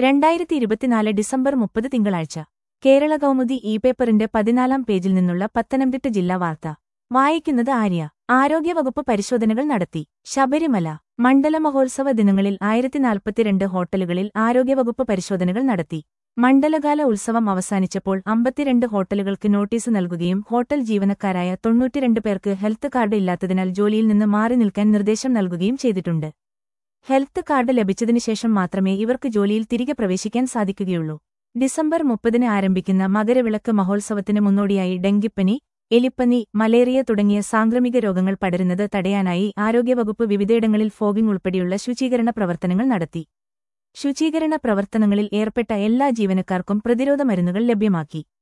രണ്ടായിരത്തി ഇരുപത്തിനാല് ഡിസംബർ മുപ്പത് തിങ്കളാഴ്ച കേരള കൗമുദി ഇ പേപ്പറിന്റെ പതിനാലാം പേജിൽ നിന്നുള്ള പത്തനംതിട്ട ജില്ലാ വാർത്ത വായിക്കുന്നത് ആര്യ ആരോഗ്യവകുപ്പ് പരിശോധനകൾ നടത്തി ശബരിമല മണ്ഡല മഹോത്സവ ദിനങ്ങളിൽ ആയിരത്തി നാൽപ്പത്തിരണ്ട് ഹോട്ടലുകളിൽ ആരോഗ്യവകുപ്പ് പരിശോധനകൾ നടത്തി മണ്ഡലകാല ഉത്സവം അവസാനിച്ചപ്പോൾ അമ്പത്തിരണ്ട് ഹോട്ടലുകൾക്ക് നോട്ടീസ് നൽകുകയും ഹോട്ടൽ ജീവനക്കാരായ തൊണ്ണൂറ്റിരണ്ട് പേർക്ക് ഹെൽത്ത് കാർഡ് ഇല്ലാത്തതിനാൽ ജോലിയിൽ നിന്ന് മാറി നിൽക്കാൻ നിർദ്ദേശം നൽകുകയും ചെയ്തിട്ടുണ്ട് ഹെൽത്ത് കാർഡ് ലഭിച്ചതിനുശേഷം മാത്രമേ ഇവർക്ക് ജോലിയിൽ തിരികെ പ്രവേശിക്കാൻ സാധിക്കുകയുള്ളൂ ഡിസംബർ മുപ്പതിന് ആരംഭിക്കുന്ന മകരവിളക്ക് മഹോത്സവത്തിന് മുന്നോടിയായി ഡെങ്കിപ്പനി എലിപ്പനി മലേറിയ തുടങ്ങിയ സാംക്രമിക രോഗങ്ങൾ പടരുന്നത് തടയാനായി ആരോഗ്യവകുപ്പ് വിവിധയിടങ്ങളിൽ ഫോഗിംഗ് ഉൾപ്പെടെയുള്ള ശുചീകരണ പ്രവർത്തനങ്ങൾ നടത്തി ശുചീകരണ പ്രവർത്തനങ്ങളിൽ ഏർപ്പെട്ട എല്ലാ ജീവനക്കാർക്കും പ്രതിരോധ മരുന്നുകൾ ലഭ്യമാക്കി